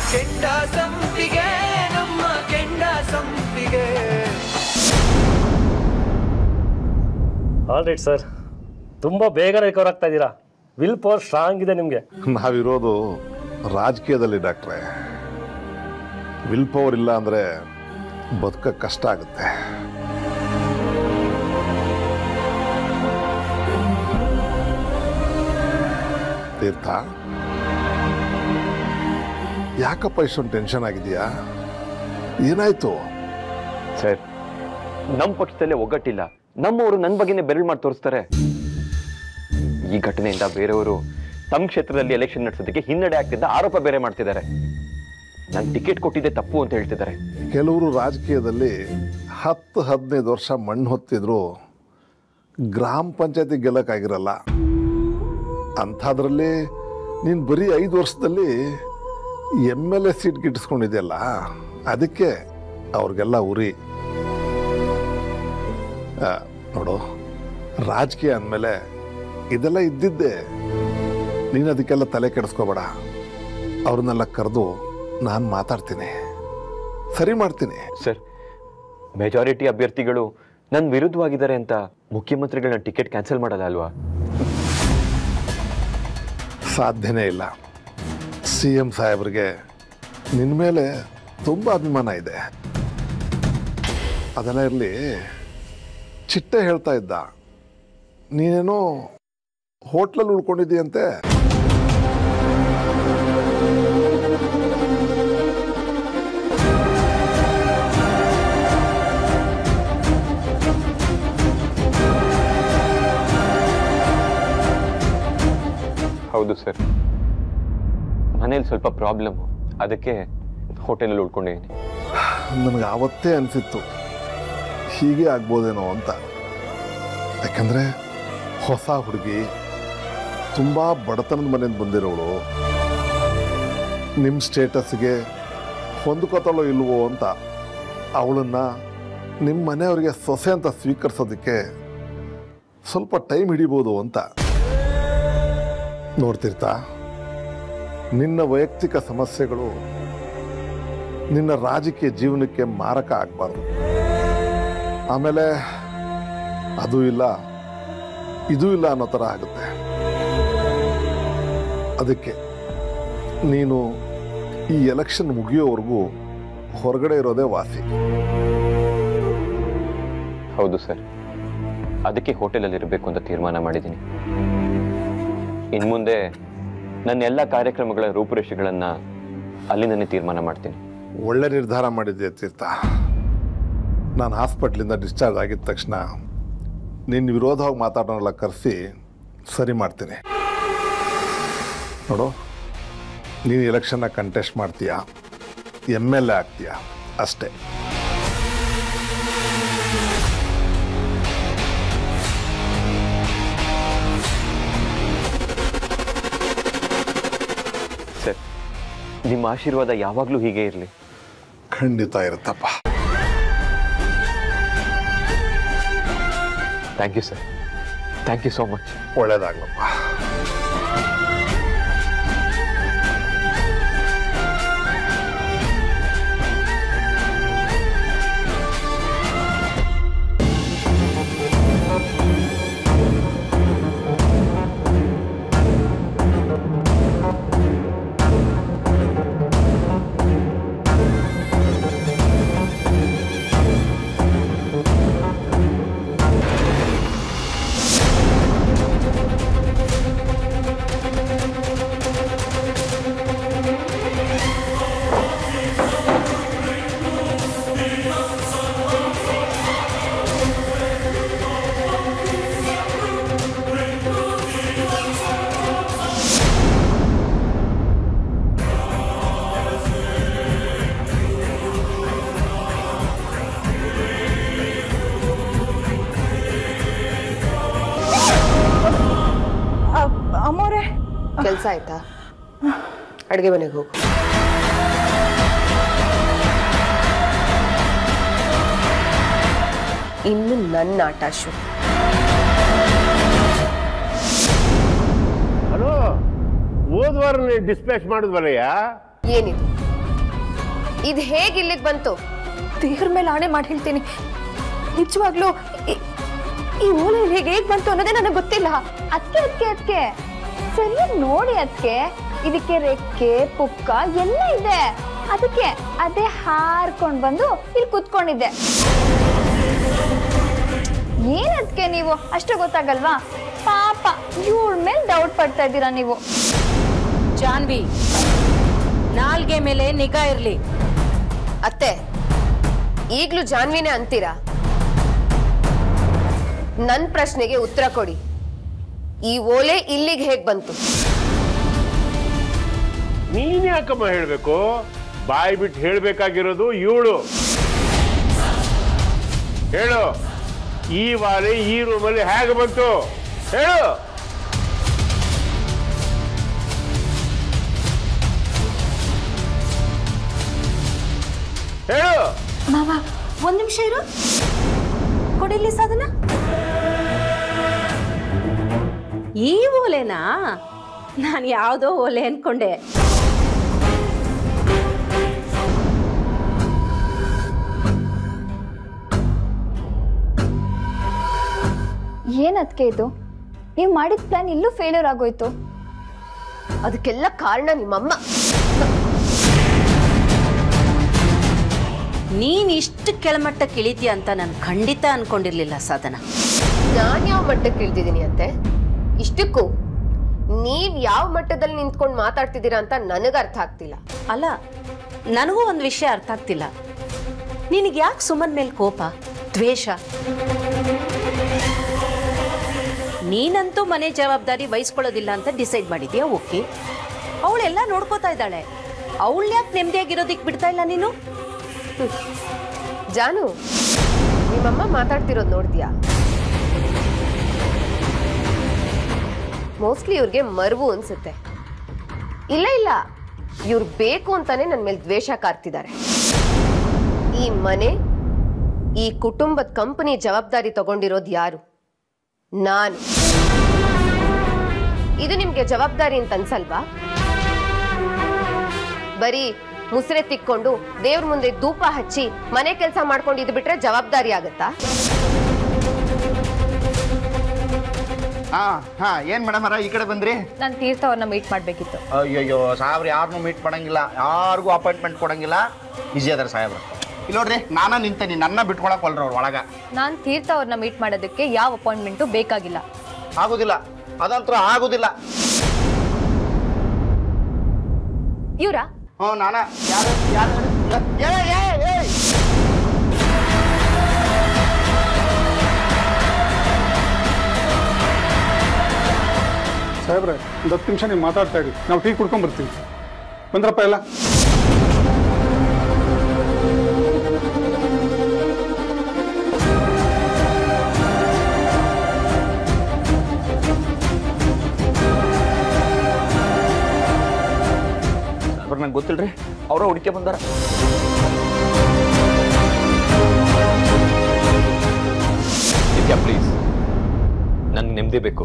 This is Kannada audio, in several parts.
ಕೆಂಡ ಸಂಪಿಗೆ ನಮ್ಮ ಕೆಂಡ ಸಂಪಿಗೆ ಆಲ್ ರೈಟ್ ಸರ್ ತುಂಬ ಬೇಗ ರಿಕವರ್ ಆಗ್ತಾ ಇದ್ದೀರಾ ವಿಲ್ ಪವರ್ ಸ್ಟ್ರಾಂಗ್ ಇದೆ ನಿಮಗೆ ನಾವಿರೋದು ರಾಜಕೀಯದಲ್ಲಿ ಡಾಕ್ಟ್ರೆ ವಿಲ್ ಪವರ್ ಇಲ್ಲ ಅಂದರೆ ಬದುಕ ಕಷ್ಟ ಆಗುತ್ತೆ ತೀರ್ಥ ಯಾಕಪ್ಪ ಇಷ್ಟೊಂದು ಟೆನ್ಷನ್ ಆಗಿದೆಯಾ ಏನಾಯ್ತು ಸರ್ ನಮ್ಮ ಪಕ್ಷದಲ್ಲೇ ಒಗ್ಗಟ್ಟಿಲ್ಲ ನಮ್ಮವರು ನನ್ನ ಬಗ್ಗೆನೇ ಬೆರಳು ಮಾಡಿ ತೋರಿಸ್ತಾರೆ ಈ ಘಟನೆಯಿಂದ ಬೇರೆಯವರು ತಮ್ಮ ಕ್ಷೇತ್ರದಲ್ಲಿ ಎಲೆಕ್ಷನ್ ನಡೆಸೋದಕ್ಕೆ ಹಿನ್ನಡೆ ಆಗ್ತಿದ್ದ ಆರೋಪ ಬೇರೆ ಮಾಡ್ತಿದ್ದಾರೆ ನಂಗೆ ಟಿಕೆಟ್ ಕೊಟ್ಟಿದ್ದೆ ತಪ್ಪು ಅಂತ ಹೇಳ್ತಿದ್ದಾರೆ ಕೆಲವರು ರಾಜಕೀಯದಲ್ಲಿ ಹತ್ತು ಹದಿನೈದು ವರ್ಷ ಮಣ್ಣು ಹೊತ್ತಿದ್ರು ಗ್ರಾಮ ಪಂಚಾಯತಿ ಗೆಲ್ಲಕ್ಕಾಗಿರಲ್ಲ ಅಂಥದ್ರಲ್ಲಿ ನೀನು ಬರೀ ಐದು ವರ್ಷದಲ್ಲಿ ಎಮ್ ಎಲ್ ಎ ಸೀಟ್ ಗಿಟ್ಟಿಸ್ಕೊಂಡಿದೆಯಲ್ಲ ಅದಕ್ಕೆ ಅವ್ರಿಗೆಲ್ಲ ಉರಿ ಆ, ನೋಡು ರಾಜಕೀಯ ಅಂದಮೇಲೆ ಇದೆಲ್ಲ ಇದ್ದಿದ್ದೆ ನೀನು ಅದಕ್ಕೆಲ್ಲ ತಲೆ ಕೆಡಿಸ್ಕೋಬೇಡ ಅವ್ರನ್ನೆಲ್ಲ ಕರೆದು ನಾನು ಮಾತಾಡ್ತೀನಿ ಸರಿ ಮಾಡ್ತೀನಿ ಸರ್ ಮೆಜಾರಿಟಿ ಅಭ್ಯರ್ಥಿಗಳು ನನ್ನ ವಿರುದ್ಧವಾಗಿದ್ದಾರೆ ಅಂತ ಮುಖ್ಯಮಂತ್ರಿಗಳನ್ನ ಟಿಕೆಟ್ ಕ್ಯಾನ್ಸಲ್ ಮಾಡಲ್ಲ ಅಲ್ವಾ ಸಾಧ್ಯನೇ ಇಲ್ಲ ಸಿ ಎಂ ಸಾಹೇಬ್ರಿಗೆ ನಿನ್ನ ಮೇಲೆ ತುಂಬ ಅಭಿಮಾನ ಇದೆ ಅದೆಲ್ಲ ಇರಲಿ ಚಿಟ್ಟೆ ಹೇಳ್ತಾ ಇದ್ದ ನೀನೇನೋ ಹೋಟ್ಲಲ್ಲಿ ಉಳ್ಕೊಂಡಿದ್ದೀಯಂತೆ ಹೌದು ಸರ್ ಮನೇಲಿ ಸ್ವಲ್ಪ ಪ್ರಾಬ್ಲಮ್ ಅದಕ್ಕೆ ಹೋಟೆಲಲ್ಲಿ ಉಳ್ಕೊಂಡಿದ್ದೀನಿ ನನಗೆ ಆವತ್ತೇ ಅನಿಸಿತ್ತು ಹೀಗೆ ಆಗ್ಬೋದೇನೋ ಅಂತ ಯಾಕಂದರೆ ಹೊಸ ಹುಡುಗಿ ತುಂಬ ಬಡತನದ ಮನೆಯಿಂದ ಬಂದಿರೋಳು ನಿಮ್ಮ ಸ್ಟೇಟಸ್ಗೆ ಹೊಂದ್ಕೋತಾಳೋ ಇಲ್ವೋ ಅಂತ ಅವಳನ್ನು ನಿಮ್ಮ ಮನೆಯವರಿಗೆ ಸೊಸೆ ಅಂತ ಸ್ವೀಕರಿಸೋದಕ್ಕೆ ಸ್ವಲ್ಪ ಟೈಮ್ ಹಿಡಿಬೋದು ಅಂತ ನೋಡ್ತಿರ್ತಾ ನಿನ್ನ ವೈಯಕ್ತಿಕ ಸಮಸ್ಯೆಗಳು ನಿನ್ನ ರಾಜಕೀಯ ಜೀವನಕ್ಕೆ ಮಾರಕ ಆಗಬಾರ್ದು ಆಮೇಲೆ ಅದು ಇಲ್ಲ ಇದು ಇಲ್ಲ ಅನ್ನೋ ಥರ ಆಗುತ್ತೆ ಅದಕ್ಕೆ ನೀನು ಈ ಎಲೆಕ್ಷನ್ ಮುಗಿಯೋವರೆಗೂ ಹೊರಗಡೆ ಇರೋದೇ ವಾಸಿ ಹೌದು ಸರ್ ಅದಕ್ಕೆ ಹೋಟೆಲಲ್ಲಿ ಇರಬೇಕು ಅಂತ ತೀರ್ಮಾನ ಮಾಡಿದ್ದೀನಿ ಇನ್ನು ಮುಂದೆ ನನ್ನ ಎಲ್ಲ ಕಾರ್ಯಕ್ರಮಗಳ ರೂಪುರೇಷೆಗಳನ್ನು ಅಲ್ಲಿಂದನೇ ತೀರ್ಮಾನ ಮಾಡ್ತೀನಿ ಒಳ್ಳೆ ನಿರ್ಧಾರ ಮಾಡಿದ್ದೆ ತೀರ್ಥ ನಾನು ಹಾಸ್ಪಿಟ್ಲಿಂದ ಡಿಸ್ಚಾರ್ಜ್ ಆಗಿದ ತಕ್ಷಣ ನಿನ್ನ ವಿರೋಧವಾಗಿ ಮಾತಾಡೋನೆಲ್ಲ ಕರೆಸಿ ಸರಿ ಮಾಡ್ತೀನಿ ನೋಡು ನೀನು ಎಲೆಕ್ಷನ್ನ ಕಂಟೆಸ್ಟ್ ಮಾಡ್ತೀಯಾ ಎಮ್ ಎಲ್ ಎ ಆಗ್ತೀಯಾ ಅಷ್ಟೇ ಸರ್ ನಿಮ್ಮ ಆಶೀರ್ವಾದ ಯಾವಾಗಲೂ ಹೀಗೆ ಇರಲಿ ಖಂಡಿತ ಇರುತ್ತಪ್ಪ thank you sir thank you so much ಒಳ್ಳೇದಾಗ್ಲಪ್ಪ ಅಮ್ಮೋರೆ ಕೆಲಸ ಆಯ್ತಾ ಅಡುಗೆ ಮನೆಗೆ ಹೋಗು ಇನ್ನು ನನ್ನ ಆಟ ಶು ಹಲೋ ಹೋದ ವಾರ ಡಿಸ್ಪ್ಯಾಚ್ ಮಾಡಿದ್ವಲ್ಲಯ್ಯ ಏನಿದು ಇದು ಹೇಗೆ ಇಲ್ಲಿಗೆ ಬಂತು ದೇವ್ರ ಮೇಲೆ ಆಣೆ ಮಾಡಿ ಹೇಳ್ತೀನಿ ನಿಜವಾಗ್ಲೂ ಈ- ಈ ಓಲೆ ಹೇಗೆ ಹೇಗ್ ಬಂತು ಅನ್ನೋದೇ ನನಗೆ ಗೊತ್ತಿಲ್ಲ ಅದಕ್ಕೆ ಅದಕ್ಕೆ ಅದಕ್ಕೆ ಸರಿಯಾಗಿ ನೋಡಿ ಅದಕ್ಕೆ ಇದಕ್ಕೆ ರೆಕ್ಕೆ ಪುಕ್ಕ ಎಲ್ಲ ಇದೆ ಅದಕ್ಕೆ ಅದೇ ಹಾರ್ಕೊಂಡ್ ಬಂದು ಇಲ್ಲಿ ಕುತ್ಕೊಂಡಿದ್ದೆ ಏನದಕ್ಕೆ ನೀವು ಅಷ್ಟು ಗೊತ್ತಾಗಲ್ವಾ ಪಾಪ ಇವಳ ಮೇಲೆ ಡೌಟ್ ಪಡ್ತಾ ಇದ್ದೀರಾ ನೀವು ಜಾನ್ವಿ ನಾಲ್ಗೆ ಮೇಲೆ ನಿಗಾ ಇರ್ಲಿ ಅತ್ತೆ ಈಗ್ಲೂ ಜಾನ್ವಿನೇ ಅಂತೀರಾ ನನ್ ಪ್ರಶ್ನೆಗೆ ಉತ್ತರ ಕೊಡಿ ಈ ಓಲೆ ಇಲ್ಲಿಗೆ ಹೇಗ್ ಬಂತು ನೀನ್ ಯಾಕಮ್ಮ ಹೇಳ್ಬೇಕು ಬಾಯಿ ಬಿಟ್ಟು ಹೇಳ್ಬೇಕಾಗಿರೋದು ಇವಳು ಹೇಳು ಈ ವಾಲೆ ಈ ರೂಮಲ್ಲಿ ಹೇಗೆ ಬಂತು ಹೇಳು ಹೇಳು ಮಾವ ಒಂದ್ ನಿಮಿಷ ಇರು ಕೊಡಿಲಿ ಸಾಧನ ಈ ಓಲೆನಾ ನಾನು ಯಾವುದೋ ಓಲೆ ಅನ್ಕೊಂಡೆ ಏನದಕ್ಕೆ ಇದು ನೀವು ಮಾಡಿದ ಪ್ಲಾನ್ ಇಲ್ಲೂ ಫೇಲ್ಯೂರ್ ಆಗೋಯ್ತು ಅದಕ್ಕೆಲ್ಲ ಕಾರಣ ನಿಮ್ಮಮ್ಮ ನೀನ್ ಇಷ್ಟು ಕೆಳಮಟ್ಟಕ್ಕೆ ಇಳಿತೀಯ ಅಂತ ನಾನು ಖಂಡಿತ ಅನ್ಕೊಂಡಿರ್ಲಿಲ್ಲ ಸಾಧನ ನಾನ್ ಯಾವ ಮಟ್ಟಕ್ಕೆ ಇಳ್ದಿದ್ದೀನಿ ಅಂತೆ ಇಷ್ಟಕ್ಕೂ ನೀವ್ ಯಾವ ಮಟ್ಟದಲ್ಲಿ ನಿಂತ್ಕೊಂಡು ಮಾತಾಡ್ತಿದ್ದೀರಾ ಅಂತ ನನಗ ಅರ್ಥ ಆಗ್ತಿಲ್ಲ ಅಲ್ಲ ನನಗೂ ಒಂದು ವಿಷಯ ಅರ್ಥ ಆಗ್ತಿಲ್ಲ ನಿನಗೆ ಯಾಕೆ ಸುಮನ್ ಮೇಲೆ ಕೋಪ ದ್ವೇಷ ನೀನಂತೂ ಮನೆ ಜವಾಬ್ದಾರಿ ವಹಿಸ್ಕೊಳ್ಳೋದಿಲ್ಲ ಅಂತ ಡಿಸೈಡ್ ಮಾಡಿದ್ಯಾ ಓಕೆ ಅವಳೆಲ್ಲ ನೋಡ್ಕೋತಾ ಇದ್ದಾಳೆ ಅವಳು ಯಾಕೆ ನೆಮ್ಮದಿಯಾಗಿರೋದಿಕ್ ಬಿಡ್ತಾ ಇಲ್ಲ ನೀನು ಜಾನು ನಿಮ್ಮಮ್ಮ ಮಾತಾಡ್ತಿರೋದು ನೋಡ್ತೀಯಾ ಮೋಸ್ಟ್ಲಿ ಇವ್ರಿಗೆ ಮರ್ವು ಅನ್ಸುತ್ತೆ ಇಲ್ಲ ಇಲ್ಲ ಇವ್ರು ಬೇಕು ಅಂತಾನೆ ನನ್ನ ಮೇಲೆ ದ್ವೇಷ ಕಾರ್ತಿದ್ದಾರೆ ಈ ಮನೆ ಈ ಕುಟುಂಬದ ಕಂಪನಿ ಜವಾಬ್ದಾರಿ ತಗೊಂಡಿರೋದು ಯಾರು ನಾನು ಇದು ನಿಮ್ಗೆ ಜವಾಬ್ದಾರಿ ಅಂತ ಅನ್ಸಲ್ವಾ ಬರೀ ಮುಸ್ರೆ ತಿಕ್ಕೊಂಡು ದೇವ್ರ ಮುಂದೆ ಧೂಪ ಹಚ್ಚಿ ಮನೆ ಕೆಲಸ ಮಾಡ್ಕೊಂಡು ಇದು ಬಿಟ್ರೆ ಜವಾಬ್ದಾರಿ ಆಗತ್ತಾ ಹಾ ಹಾ ಏನ್ ಮೇಡಮ್ ಅರ ಈ ಕಡೆ ಬಂದ್ರಿ ನಾನು ತೀರ್ಥ ಅವ್ರನ್ನ ಮೀಟ್ ಮಾಡ್ಬೇಕಿತ್ತು ಅಯ್ಯಯ್ಯೋ ಸಾಹೇಬ್ರು ಯಾರನ್ನೂ ಮೀಟ್ ಮಾಡಂಗಿಲ್ಲ ಯಾರಿಗೂ ಅಪಾಯಿಂಟ್ಮೆಂಟ್ ಕೊಡಂಗಿಲ್ಲ ಬಿಜಿ ಅದಾರ ಸಾಹೇಬ್ರು ಇಲ್ಲಿ ನೋಡ್ರಿ ನಾನ ನಿಂತೇನಿ ನನ್ನ ಬಿಟ್ಕೊಳಕ್ ಒಲ್ರ ಅವ್ರ ಒಳಗ ನಾನು ತೀರ್ಥ ಅವ್ರನ್ನ ಮೀಟ್ ಮಾಡೋದಕ್ಕೆ ಯಾವ ಅಪಾಯಿಂಟ್ಮೆಂಟು ಬೇಕಾಗಿಲ್ಲ ಆಗುದಿಲ್ಲ ಅದಂತೂ ಆಗುದಿಲ್ಲ ಇವ್ರಾ ಹ್ಞೂ ನಾನ ಯಾರು ಯಾರು ಏ, ಏ, ಏ, ಏ. ಸಾಹೇಬ್ರೆ ಒಂದು ಹತ್ತು ನಿಮಿಷ ನೀವು ಮಾತಾಡ್ತಾ ಇರಿ ನಾವು ಟೀ ಕುಡ್ಕೊಂಡ್ ಬರ್ತೀವಿ ಬಂದ್ರಪ್ಪ ಎಲ್ಲ ಸಾಹೇಬ್ರ ನಂಗೆ ಗೊತ್ತಿಲ್ರಿ ಅವರ ಹುಡುಕೆ ಬಂದಾರ ನಿತ್ಯ ಪ್ಲೀಸ್ ನಂಗೆ ನೆಮ್ಮದಿ ಬೇಕು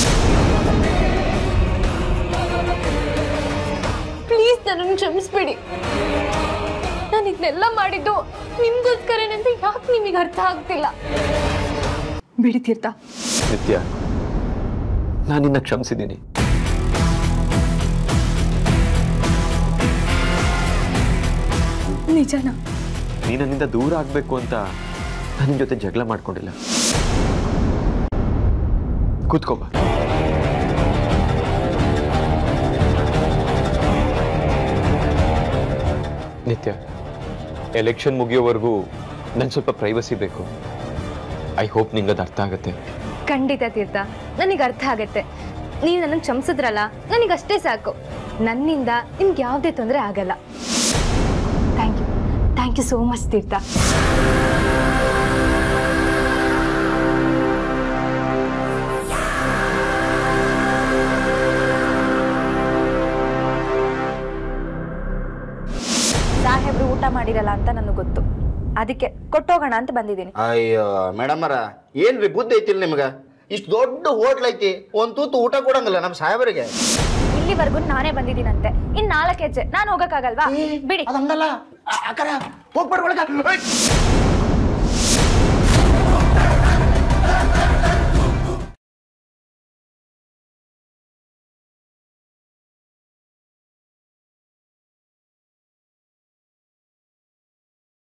ಪ್ಲೀಸ್ ನನ್ನನ್ನು ಕ್ಷಮಿಸ್ಬೇಡಿ ನಾನು ಇದನ್ನೆಲ್ಲ ಮಾಡಿದ್ದು ನಿಮ್ಗೋಸ್ಕರನೇ ಅಂತ ಯಾಕೆ ನಿಮಗೆ ಅರ್ಥ ಆಗ್ತಿಲ್ಲ ಬಿಡಿ ತೀರ್ಥ ನಿತ್ಯ ನಾನು ನಿನ್ನ ಕ್ಷಮಿಸಿದ್ದೀನಿ ನಿಜನಾ ನೀ ನನ್ನಿಂದ ದೂರ ಆಗಬೇಕು ಅಂತ ನಾನು ನಿನ್ನ ಜೊತೆ ಜಗಳ ಮಾಡ್ಕೊಂಡಿಲ್ಲ ಕೂತ್ಕೋ ಬಾ ನಿತ್ಯ ಎಲೆಕ್ಷನ್ ಮುಗಿಯೋವರೆಗೂ ನನ್ ಸ್ವಲ್ಪ ಪ್ರೈವಸಿ ಬೇಕು ಐ ಹೋಪ್ ನಿಂಗೆ ಅದು ಅರ್ಥ ಆಗುತ್ತೆ ಖಂಡಿತ ತೀರ್ಥ ನನಗೆ ಅರ್ಥ ಆಗತ್ತೆ ನೀವು ನನಗೆ ಕ್ಷಮಿಸಿದ್ರಲ್ಲ ನನಗಷ್ಟೇ ಸಾಕು ನನ್ನಿಂದ ನಿಮ್ಗೆ ಯಾವುದೇ ತೊಂದರೆ ಆಗಲ್ಲ thank you thank you so much Theertha ಸಾಹೇಬ್ರು ಊಟ ಮಾಡಿರಲ್ಲ ಅಂತ ನನಗೆ ಗೊತ್ತು ಅದಕ್ಕೆ ಕೊಟ್ಟೋಗೋಣ ಅಂತ ಬಂದಿದ್ದೀನಿ ಅಯ್ಯೋ ಮೇಡಮ್ ಅರ ಏನ್ರಿ ಬುದ್ಧಿ ಐತಿಲ್ ನಿಮ್ಗ ಇಷ್ಟು ದೊಡ್ಡ ಹೋಟ್ಲ್ ಐತಿ ಒಂದ್ ತೂತು ಊಟ ಕೊಡಂಗಿಲ್ಲ ನಮ್ಮ ಸಾಹೇಬರಿಗೆ ಇಲ್ಲ ಇಲ್ಲಿವರೆಗೂ ನಾನೇ ಬಂದಿದ್ದೀನಂತೆ ಇನ್ ನಾಲ್ಕು ಹೆಜ್ಜೆ ನಾನು ಹೋಗಕ್ಕಾಗಲ್ವಾ ಬಿಡಿ ಅದಂಗಲ್ಲ ಅಕ್ಕರ ಹೋಗ್ಬೇಡ ಒಳಗ